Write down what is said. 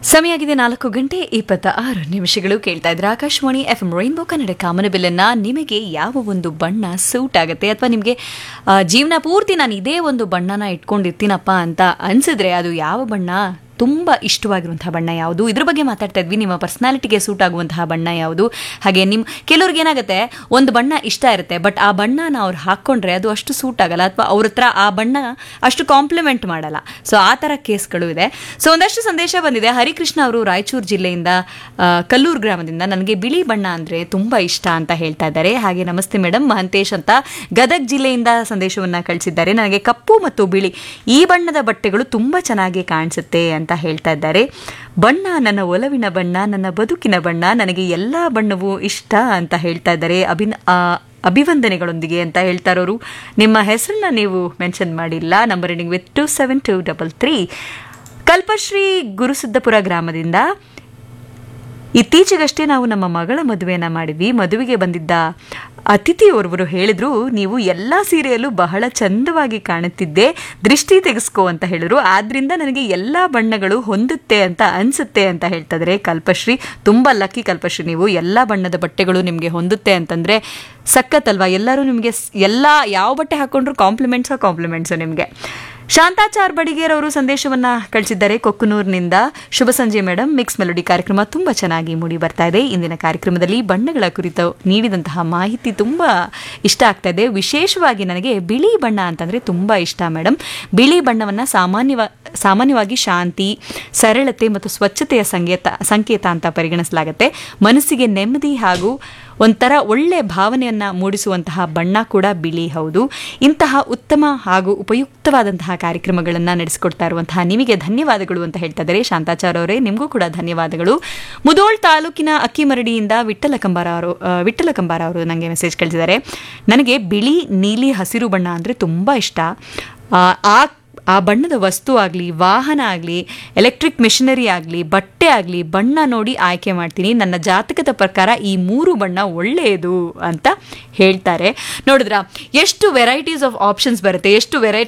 ಸಮಯ ಆಗಿದೆ ನಾಲ್ಕು ಗಂಟೆ ಇಪ್ಪತ್ತ ಆರು ನಿಮಿಷಗಳು ಕೇಳ್ತಾ ಇದ್ರೆ Akashvani F M rainbow Kannada ಕಾಮನಬಿಲ್ಲನ್ನ ನಿಮಗೆ ಯಾವ ಒಂದು ಬಣ್ಣ ಸೂಟ್ ಆಗುತ್ತೆ ಅಥವಾ ನಿಮಗೆ ಆ, ಜೀವನ ಪೂರ್ತಿ ನಾನು ಇದೇ ಒಂದು ಬಣ್ಣನ ಇಟ್ಕೊಂಡಿರ್ತೀನಪ್ಪ ಅಂತ ಅನ್ಸಿದ್ರೆ ಅದು ಯಾವ ಬಣ್ಣ ತುಂಬ ಇಷ್ಟವಾಗಿರುವಂತಹ ಬಣ್ಣ ಯಾವುದು ಇದ್ರ ಬಗ್ಗೆ ಮಾತಾಡ್ತಾ ಇದ್ವಿ ನಿಮ್ಮ ಪರ್ಸನಾಲಿಟಿಗೆ ಸೂಟ್ ಆಗುವಂತಹ ಬಣ್ಣ ಯಾವುದು ಹಾಗೆ ನಿಮ್ಮ ಕೆಲವ್ರಿಗೆ ಏನಾಗುತ್ತೆ ಒಂದು ಬಣ್ಣ ಇಷ್ಟ ಇರುತ್ತೆ ಬಟ್ ಆ ಬಣ್ಣನ ಅವ್ರು ಹಾಕ್ಕೊಂಡ್ರೆ ಅದು ಅಷ್ಟು ಸೂಟ್ ಆಗಲ್ಲ ಅಥವಾ ಅವ್ರ ಹತ್ರ ಆ ಬಣ್ಣ ಅಷ್ಟು ಕಾಂಪ್ಲಿಮೆಂಟ್ ಮಾಡಲ್ಲ ಸೊ ಆ ಥರ ಕೇಸ್ಗಳು ಇದೆ ಸೊ ಒಂದಷ್ಟು ಸಂದೇಶ ಬಂದಿದೆ ಹರಿಕೃಷ್ಣ ಅವರು ರಾಯಚೂರು ಜಿಲ್ಲೆಯಿಂದ ಆ, ಕಲ್ಲೂರು ಗ್ರಾಮದಿಂದ ನನಗೆ ಬಿಳಿ ಬಣ್ಣ ಅಂದರೆ ತುಂಬ ಇಷ್ಟ ಅಂತ ಹೇಳ್ತಾ ಇದ್ದಾರೆ ಹಾಗೆ ನಮಸ್ತೆ ಮೇಡಮ್ ಮಹಂತೇಶ್ ಅಂತ ಗದಗ್ ಜಿಲ್ಲೆಯಿಂದ ಸಂದೇಶವನ್ನು ಕಳಿಸಿದ್ದಾರೆ ನನಗೆ ಕಪ್ಪು ಮತ್ತು ಬಿಳಿ ಈ ಬಣ್ಣದ ಬಟ್ಟೆಗಳು ತುಂಬ ಚೆನ್ನಾಗಿ ಕಾಣಿಸುತ್ತೆ ಅಂತ ಹೇಳ್ತಾ ಇದ್ದಾರೆ ಬಣ್ಣ ನನ್ನ ಒಲವಿನ ಬಣ್ಣ ನನ್ನ ಬದುಕಿನ ಬಣ್ಣ ನನಗೆ ಎಲ್ಲ ಬಣ್ಣವೂ ಇಷ್ಟ ಅಂತ ಹೇಳ್ತಾ ಇದ್ದಾರೆ ಅಭಿನ ಆ, ಅಭಿವಂದನೆಗಳೊಂದಿಗೆ ಅಂತ ಹೇಳ್ತಾ ಇರೋರು ನಿಮ್ಮ ಹೆಸರನ್ನ ನೀವು ಮೆನ್ಷನ್ ಮಾಡಿಲ್ಲ number ending with two seven two double three Kalpashree Gurusiddapura ಗ್ರಾಮದಿಂದ ಇತ್ತೀಚೆಗಷ್ಟೇ ನಾವು ನಮ್ಮ ಮಗಳ ಮದುವೆನ ಮಾಡಿದ್ವಿ ಮದುವೆಗೆ ಬಂದಿದ್ದ ಅತಿಥಿಯೋರ್ವರು ಹೇಳಿದ್ರು ನೀವು ಎಲ್ಲ ಸೀರೆಯಲ್ಲೂ ಬಹಳ ಚಂದವಾಗಿ ಕಾಣುತ್ತಿದ್ದೆ ದೃಷ್ಟಿ ತೆಗೆಸ್ಕೋ ಅಂತ ಹೇಳಿದ್ರು ಆದ್ರಿಂದ ನನಗೆ ಎಲ್ಲ ಬಣ್ಣಗಳು ಹೊಂದುತ್ತೆ ಅಂತ ಅನ್ಸುತ್ತೆ ಅಂತ ಹೇಳ್ತಾ ಇದ್ದಾರೆ ಕಲ್ಪಶ್ರೀ ತುಂಬ ಲಕ್ಕಿ ಕಲ್ಪಶ್ರೀ ನೀವು ಎಲ್ಲ ಬಣ್ಣದ ಬಟ್ಟೆಗಳು ನಿಮಗೆ ಹೊಂದುತ್ತೆ ಅಂತಂದ್ರೆ ಸಖತ್ತಲ್ವಾ ಎಲ್ಲರೂ ನಿಮಗೆ ಸ್- ಎಲ್ಲ ಯಾವ ಬಟ್ಟೆ ಹಾಕೊಂಡ್ರು ಕಾಂಪ್ಲಿಮೆಂಟ್ಸೋ ಕಾಂಪ್ಲಿಮೆಂಟ್ಸು ನಿಮಗೆ ಶಾಂತಾಚಾರ್ ಬಡಿಗೇರ್ ಅವರು ಸಂದೇಶವನ್ನ ಕಳಿಸಿದ್ದಾರೆ ಕೊಕ್ಕನೂರಿನಿಂದ ಶುಭ ಸಂಜೆ ಮೇಡಮ್ ಮಿಕ್ಸ್ ಮೆಲೋಡಿ ಕಾರ್ಯಕ್ರಮ ತುಂಬಾ ಚೆನ್ನಾಗಿ ಮೂಡಿ ಬರ್ತಾ ಇದೆ ಇಂದಿನ ಕಾರ್ಯಕ್ರಮದಲ್ಲಿ ಬಣ್ಣಗಳ ಕುರಿತು ನೀಡಿದಂತಹ ಮಾಹಿತಿ ತುಂಬಾ ಇಷ್ಟ ಆಗ್ತಾ ಇದೆ ವಿಶೇಷವಾಗಿ ನನಗೆ ಬಿಳಿ ಬಣ್ಣ ಅಂತಂದ್ರೆ ತುಂಬಾ ಇಷ್ಟ ಮೇಡಮ್ ಬಿಳಿ ಬಣ್ಣವನ್ನ ಸಾಮಾನ್ಯವ ಸಾಮಾನ್ಯವಾಗಿ ಶಾಂತಿ ಸರಳತೆ ಮತ್ತು ಸ್ವಚ್ಛತೆಯ ಸಂಕೇತ ಸಂಕೇತ ಅಂತ ಪರಿಗಣಿಸಲಾಗುತ್ತೆ ಮನಸ್ಸಿಗೆ ನೆಮ್ಮದಿ ಹಾಗೂ ಒಂಥರ ಒಳ್ಳೆ ಭಾವನೆಯನ್ನ ಮೂಡಿಸುವಂತಹ ಬಣ್ಣ ಕೂಡ ಬಿಳಿ ಹೌದು ಇಂತಹ ಉತ್ತಮ ಹಾಗೂ ಉಪಯುಕ್ತವಾದಂತಹ ಕಾರ್ಯಕ್ರಮಗಳನ್ನು ನಡೆಸಿಕೊಡ್ತಾ ಇರುವಂತಹ ನಿಮಗೆ ಧನ್ಯವಾದಗಳು ಅಂತ ಹೇಳ್ತಾ ಇದ್ದಾರೆ ಶಾಂತಾಚಾರ್ ಅವರೇ ನಿಮಗೂ ಕೂಡ ಧನ್ಯವಾದಗಳು ಮುದೋಳ್ ತಾಲೂಕಿನ ಅಕ್ಕಿಮರಡಿಯಿಂದ ವಿಠಲ ಕಂಬಾರ ಅವರು ಆ, ವಿಠಲ ಕಂಬಾರ ಅವರು ನನಗೆ ಮೆಸೇಜ್ ಕಳಿಸಿದ್ದಾರೆ ನನಗೆ ಬಿಳಿ ನೀಲಿ ಹಸಿರು ಬಣ್ಣ ಅಂದರೆ ತುಂಬ ಇಷ್ಟ ಆ, ಆ ಆ ಬಣ್ಣದ ವಸ್ತು ಆಗಲಿ ವಾಹನ ಆಗಲಿ ಎಲೆಕ್ಟ್ರಿಕ್ ಮೆಷಿನರಿ ಆಗಲಿ ಬಟ್ಟೆ ಆಗಲಿ ಬಣ್ಣ ನೋಡಿ ಆಯ್ಕೆ ಮಾಡ್ತೀನಿ ನನ್ನ ಜಾತಕದ ಪ್ರಕಾರ ಈ ಮೂರು ಬಣ್ಣ ಒಳ್ಳೆಯದು ಅಂತ ಹೇಳ್ತಾರೆ ನೋಡಿದ್ರ ಎಷ್ಟು ವೆರೈಟೀಸ್ ಆಫ್ ಆಪ್ಷನ್ಸ್ ಬರುತ್ತೆ ಎಷ್ಟು ವೆರೈ